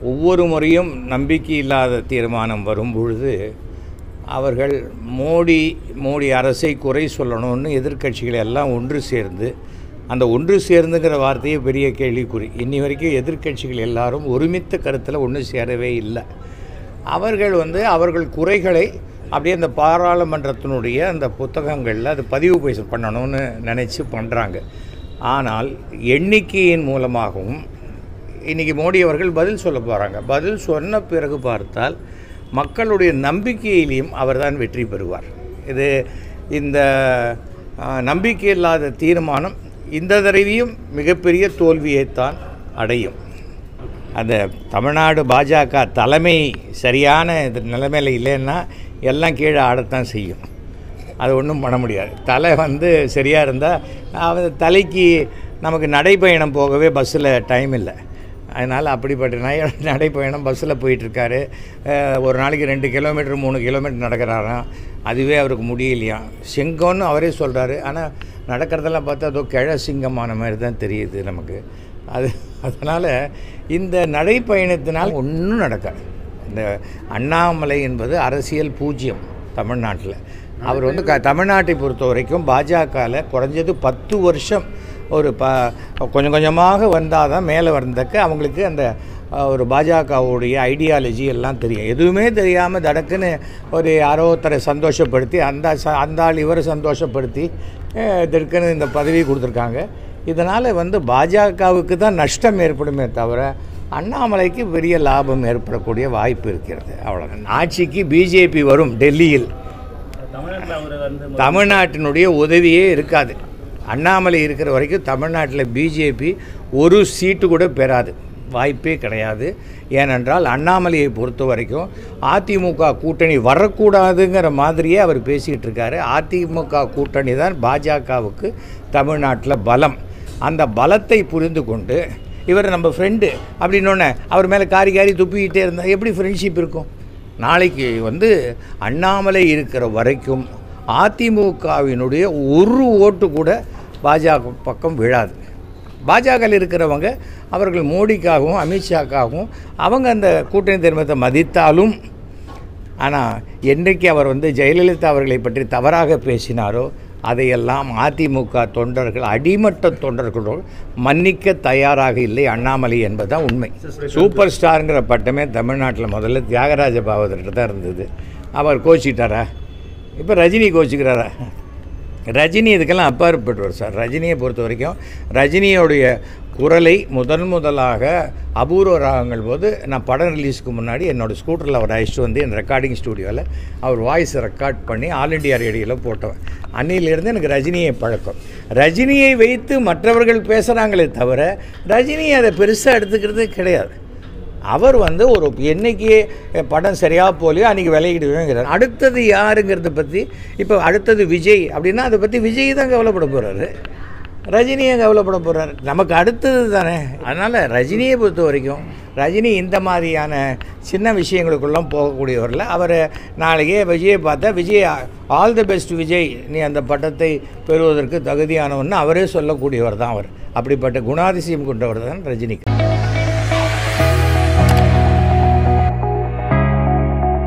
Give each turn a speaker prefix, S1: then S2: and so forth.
S1: ஒவ்வொரு முறையும் நம்பிக்கை இல்லாத தீர்மானம் வரும் பொழுது அவர்கள் மோடி மோடி அரசை குறை சொல்லணும்னு எதிர்க்கட்சிகள் எல்லாம் ஒன்று சேர்ந்து அந்த ஒன்று சேர்ந்துங்கிற வார்த்தையே பெரிய கேள்விக்குறி இன்னி வரைக்கும் எதிர்க்கட்சிகள் எல்லாரும் ஒருமித்த கருத்தில் ஒன்று சேரவே இல்லை அவர்கள் வந்து அவர்கள் குறைகளை அப்படியே அந்த பாராளுமன்றத்தினுடைய அந்த புத்தகங்களில் அது பதிவு பேச பண்ணணும்னு நினச்சி பண்ணுறாங்க ஆனால் எண்ணிக்கையின் மூலமாகவும் இன்றைக்கி மோடி அவர்கள் பதில் சொல்ல போகிறாங்க பதில் சொன்ன பிறகு பார்த்தால் மக்களுடைய நம்பிக்கையிலையும் அவர்தான் வெற்றி பெறுவார் இது இந்த ஆ, நம்பிக்கை இல்லாத தீர்மானம் இந்த தடவையும் மிகப்பெரிய தோல்வியைத்தான் அடையும் அந்த தமிழ்நாடு பாஜக தலைமை சரியான இது நிலைமையில் இல்லைன்னா எல்லாம் கீழே ஆடத்தான் செய்யும் அது ஒன்றும் பண்ண முடியாது தலை வந்து சரியாக இருந்தால் அவன் தலைக்கு நமக்கு நடைப்பயணம் போகவே பஸ்ஸில் டைம் இல்லை அதனால் அப்படிப்பட்ட நய நடைப்பயணம் பஸ்ஸில் போயிட்டுருக்காரு ஒரு நாளைக்கு ரெண்டு கிலோமீட்டர் மூணு கிலோமீட்டர் நடக்கிறாராம் அதுவே அவருக்கு முடியலையாம் சிங்கம்னு அவரே சொல்கிறாரு ஆனால் நடக்கிறதெல்லாம் பார்த்தா அதோ கிழ சிங்கமான மாதிரி தான் தெரியுது நமக்கு அது அதனால் இந்த நடைப்பயணத்தினால் ஒன்றும் நடக்காது இந்த அண்ணாமலை என்பது அரசியல் பூஜ்யம் தமிழ்நாட்டில் அவர் வந்து க தமிழ்நாட்டை பொறுத்த வரைக்கும் பாஜகவில் குறைஞ்சது பத்து வருஷம் ஒரு ப கொஞ்சம் கொஞ்சமாக வந்தால் தான் மேலே வந்தக்க அவங்களுக்கு அந்த அஹ், ஒரு பாஜகவுடைய ஐடியாலஜி எல்லாம் தெரியும் எதுவுமே தெரியாமல் தடக்குன்னு ஒரு யாரோ ஒருத்தரை சந்தோஷப்படுத்தி அந்த ச அந்த ஆள் இவரை சந்தோஷப்படுத்தி அஹ், திடுக்குன்னு இந்த பதவி கொடுத்துருக்காங்க இதனால் வந்து பாஜகவுக்கு தான் நஷ்டம் ஏற்படுமே தவிர அண்ணாமலைக்கு பெரிய லாபம் ஏற்படக்கூடிய வாய்ப்பு இருக்கிறது அவ்வளோதான் ஆட்சிக்கு பிஜேபி வரும் டெல்லியில்
S2: தமிழ்நாட்டில் அவர் வந்து
S1: தமிழ்நாட்டினுடைய உதவியே இருக்காது அண்ணாமலை இருக்கிற வரைக்கும் தமிழ்நாட்டில் பிஜேபி ஒரு சீட்டு கூட பெறாது வாய்ப்பே கிடையாது ஏனென்றால் அண்ணாமலையை பொறுத்த வரைக்கும் அதிமுக கூட்டணி வரக்கூடாதுங்கிற மாதிரியே அவர் பேசிக்கிட்டு இருக்காரு அதிமுக கூட்டணி தான் பாஜகவுக்கு தமிழ்நாட்டில் பலம் அந்த பலத்தை புரிந்து கொண்டு இவர் நம்ம ஃப்ரெண்டு அப்படின்னோடனே அவர் மேலே காரி காரி துப்பிக்கிட்டே இருந்தால் எப்படி ஃப்ரெண்ட்ஷிப் இருக்கும் நாளைக்கு வந்து அண்ணாமலை இருக்கிற வரைக்கும் அதிமுகவினுடைய ஒரு ஓட்டு கூட பாஜக பக்கம் விழாது பாஜகவில் இருக்கிறவங்க அவர்கள் மோடிக்காகவும் அமித்ஷாக்காகவும் அவங்க அந்த கூட்டணி தர்மத்தை மதித்தாலும் ஆனால் என்றைக்கு அவர் வந்து ஜெயலலிதா அவர்களை பற்றி தவறாக பேசினாரோ அதையெல்லாம் அதிமுக தொண்டர்கள் அடிமட்ட தொண்டர்களோடு மன்னிக்க தயாராக இல்லை அண்ணாமலை என்பதுதான் உண்மை சூப்பர் ஸ்டாருங்கிற பட்டமே தமிழ்நாட்டில் முதல்ல தியாகராஜ பாவதர்கிட்ட தான் இருந்தது அவர் கோச்சிட்டாரா இப்போ ரஜினி கோச்சிக்கிறாரா ரஜினி இதுக்கெல்லாம் அப்பாற்பட்டவர் சார் ரஜினியை பொறுத்த வரைக்கும் ரஜினியோடைய குரலை முதன் முதலாக அபூர்வ ராகங்கள் போது நான் படம் ரிலீஸ்க்கு முன்னாடி என்னோடய ஸ்கூட்டரில் அவர் அழைச்சிட்டு வந்து என் ரெக்கார்டிங் ஸ்டூடியோவில் அவர் வாய்ஸ் ரெக்கார்ட் பண்ணி ஆல் இண்டியா ரேடியோவில் போட்டவன் அன்னியிலிருந்து எனக்கு ரஜினியை பழக்கம் ரஜினியை வைத்து மற்றவர்கள் பேசுகிறாங்களே தவிர ரஜினி அதை பெருசாக எடுத்துக்கிறது கிடையாது அவர் வந்து ஒரு என்னைக்கு படம் சரியாக போலையோ அன்றைக்கி விலகிடுவேங்கிறார் அடுத்தது யாருங்கிறத பற்றி இப்போ அடுத்தது விஜய் அப்படின்னா அதை பற்றி விஜய் தான் கவலைப்பட போகிறாரு ரஜினியை கவலைப்பட போகிறார் நமக்கு அடுத்தது தானே அதனால் ரஜினியை பொறுத்த வரைக்கும் ரஜினி இந்த மாதிரியான சின்ன விஷயங்களுக்குள்ளாம் போகக்கூடியவரில் அவர் நாளைக்கே விஜயை பார்த்தா Vijay all the best Vijay நீ அந்த பட்டத்தை பெறுவதற்கு தகுதியானவன்னு அவரே சொல்லக்கூடியவர் தான் அவர் அப்படிப்பட்ட குணாதிசயம் கொண்டவர் தான் ரஜினிகாந்த்